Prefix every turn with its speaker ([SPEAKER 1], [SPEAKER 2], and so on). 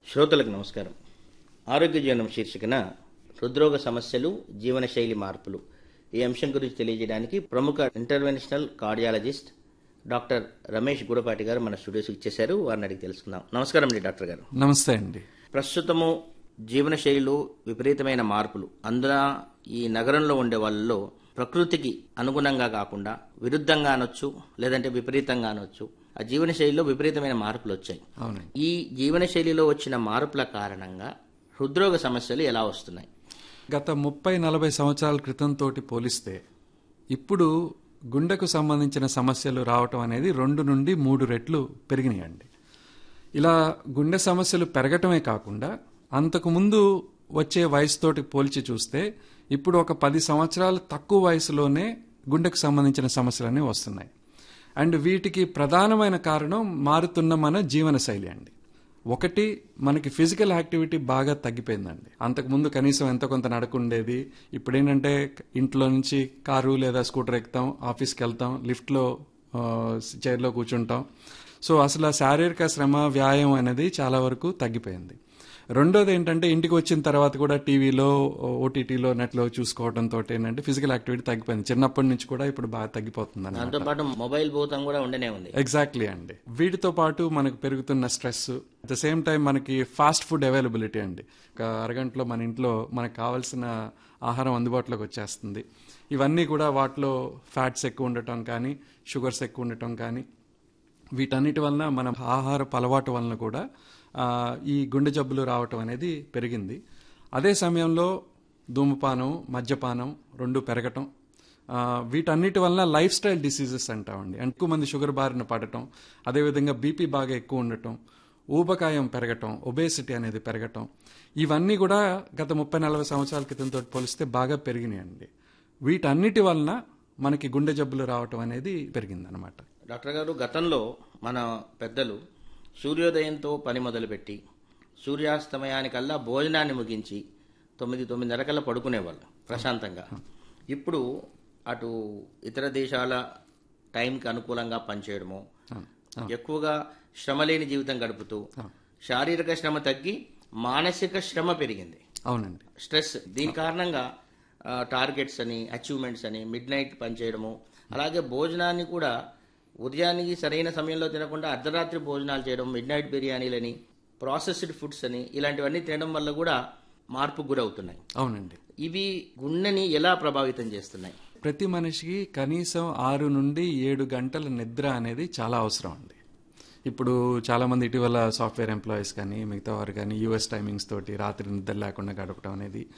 [SPEAKER 1] శ్రోతలకు నమస్కారం ఆరోగ్య జీవనం శీర్షికన హృద్రోగ సమస్యలు జీవనశైలి మార్పులు ఈ అంశం గురించి తెలియజేయడానికి ప్రముఖ interventional cardiologist doctor Ramesh Gudapati garu మన స్టూడియోస్కి ఇచ్చేశారు వారిని అడిగి తెలుసుకుందాం నమస్కారం అండి డాక్టర్ గారు
[SPEAKER 2] నమస్తే అండి
[SPEAKER 1] ప్రస్తుతము జీవనశైలిలో విపరీతమైన మార్పులు అందున ఈ నగరంలో ఉండే వాళ్ళలో ప్రకృతికి అనుగుణంగా కాకుండా విరుద్ధంగా అనొచ్చు లేదంటే విపరీతంగా అనొచ్చు ఆ జీవనశైలిలో విపరీతమైన మార్పులు వచ్చాయి
[SPEAKER 2] అవునండి
[SPEAKER 1] ఈ జీవనశైలిలో వచ్చిన మార్పుల కారణంగా హృద్రోగ సమస్యలు ఎలా వస్తున్నాయి
[SPEAKER 2] గత ముప్పై నలభై సంవత్సరాల క్రితం తోటి పోలిస్తే ఇప్పుడు గుండెకు సంబంధించిన సమస్యలు రావటం అనేది రెండు నుండి మూడు రెట్లు పెరిగినాయండి ఇలా గుండె సమస్యలు పెరగటమే కాకుండా అంతకుముందు వచ్చే వయసుతోటి పోల్చి చూస్తే ఇప్పుడు ఒక పది సంవత్సరాలు తక్కువ వయసులోనే గుండెకు సంబంధించిన సమస్యలన్నీ వస్తున్నాయి అండ్ వీటికి ప్రధానమైన కారణం మారుతున్న మన జీవన శైలి అండి ఒకటి మనకి ఫిజికల్ యాక్టివిటీ బాగా తగ్గిపోయిందండి అంతకుముందు కనీసం ఎంతో కొంత నడకుండేది ఇప్పుడు ఏంటంటే ఇంట్లో నుంచి కారు లేదా స్కూటర్ ఎక్కుతాం ఆఫీస్కి వెళ్తాం లిఫ్ట్లో ఆ, చైర్లో కూర్చుంటాం సో అసలు ఆ శారీరక శ్రమ వ్యాయామం అనేది చాలా వరకు తగ్గిపోయింది రెండోది ఏంటంటే ఇంటికి వచ్చిన తర్వాత కూడా టీవీలో ఓటీటీలో నెట్లో చూసుకోవడంతో ఏంటంటే ఫిజికల్ యాక్టివిటీ తగ్గిపోయింది చిన్నప్పటి నుంచి కూడా ఇప్పుడు బాగా తగ్గిపోతుంది అన్నమాట.
[SPEAKER 1] దాంతో పాటు మొబైల్ భూతం కూడా ఉండనే ఉంది
[SPEAKER 2] ఎగ్జాక్ట్లీ అండి వీటితో పాటు మనకు పెరుగుతున్న stress at the same time మనకి ఫాస్ట్ ఫుడ్ అవైలబిలిటీ అండి ఒక అరగంటలో మన ఇంట్లో మనకు కావాల్సిన ఆహారం అందుబాటులోకి వచ్చేస్తుంది ఇవన్నీ కూడా వాటిలో ఫ్యాట్స్ ఎక్కువ ఉండటం కానీ షుగర్స్ ఎక్కువ ఉండటం కానీ వీటన్నిటి వలన మన ఆహారపు అలవాటు వలన కూడా ఆ, ఈ గుండె జబ్బులు రావటం అనేది పెరిగింది అదే సమయంలో ధూమపానం మద్యపానం రెండు పెరగటం ఆ, వీటన్నిటి వలన లైఫ్ స్టైల్ డిసీజెస్ అంటామండి అంటే ఎక్కువ మంది షుగర్ బారిన పడటం అదేవిధంగా బీపీ బాగా ఎక్కువ ఉండటం ఊబకాయం పెరగటం ఒబేసిటీ అనేది పెరగటం ఇవన్నీ కూడా గత ముప్పై నలభై సంవత్సరాల క్రితంతో పోలిస్తే బాగా పెరిగినాయండి వీటన్నిటి వలన మనకి గుండె జబ్బులు రావటం అనేది పెరిగిందనమాట
[SPEAKER 1] డాక్టర్ గారు గతంలో మన పెద్దలు సూర్యోదయంతో పని మొదలుపెట్టి సూర్యాస్తమయానికల్లా భోజనాన్ని ముగించి తొమ్మిది తొమ్మిదిన్నర కల్లా పడుకునేవాళ్ళు ప్రశాంతంగా ఇప్పుడు అటు ఇతర దేశాల టైంకి అనుకూలంగా పనిచేయడము ఎక్కువగా శ్రమ లేని జీవితం గడుపుతూ శారీరక శ్రమ తగ్గి మానసిక శ్రమ పెరిగింది
[SPEAKER 2] అవునండి
[SPEAKER 1] స్ట్రెస్ దీని కారణంగా ఆ, టార్గెట్స్ అని అచీవ్మెంట్స్ అని మిడ్ నైట్ పనిచేయడము అలాగే భోజనాన్ని కూడా ఉదయానికి సరైన సమయంలో తినకుండా అర్ధరాత్రి భోజనాలు చేయడం మిడ్ నైట్ బిర్యానీలని ప్రాసెస్డ్ ఫుడ్స్ అని ఇలాంటివన్నీ తినడం వల్ల కూడా మార్పుకు గురవుతున్నాయి
[SPEAKER 2] అవునండి
[SPEAKER 1] ఇవి గుండెని ఎలా ప్రభావితం చేస్తున్నాయి
[SPEAKER 2] ప్రతి మనిషికి కనీసం ఆరు నుండి ఏడు గంటల నిద్ర అనేది చాలా అవసరం అండి ఇప్పుడు చాలా మంది ఇటీవల సాఫ్ట్వేర్ ఎంప్లాయీస్ కానీ మిగతా వారు కానీ యూఎస్ టైమింగ్స్ తోటి రాత్రి నిద్ర లేకుండా గడపడం అనేది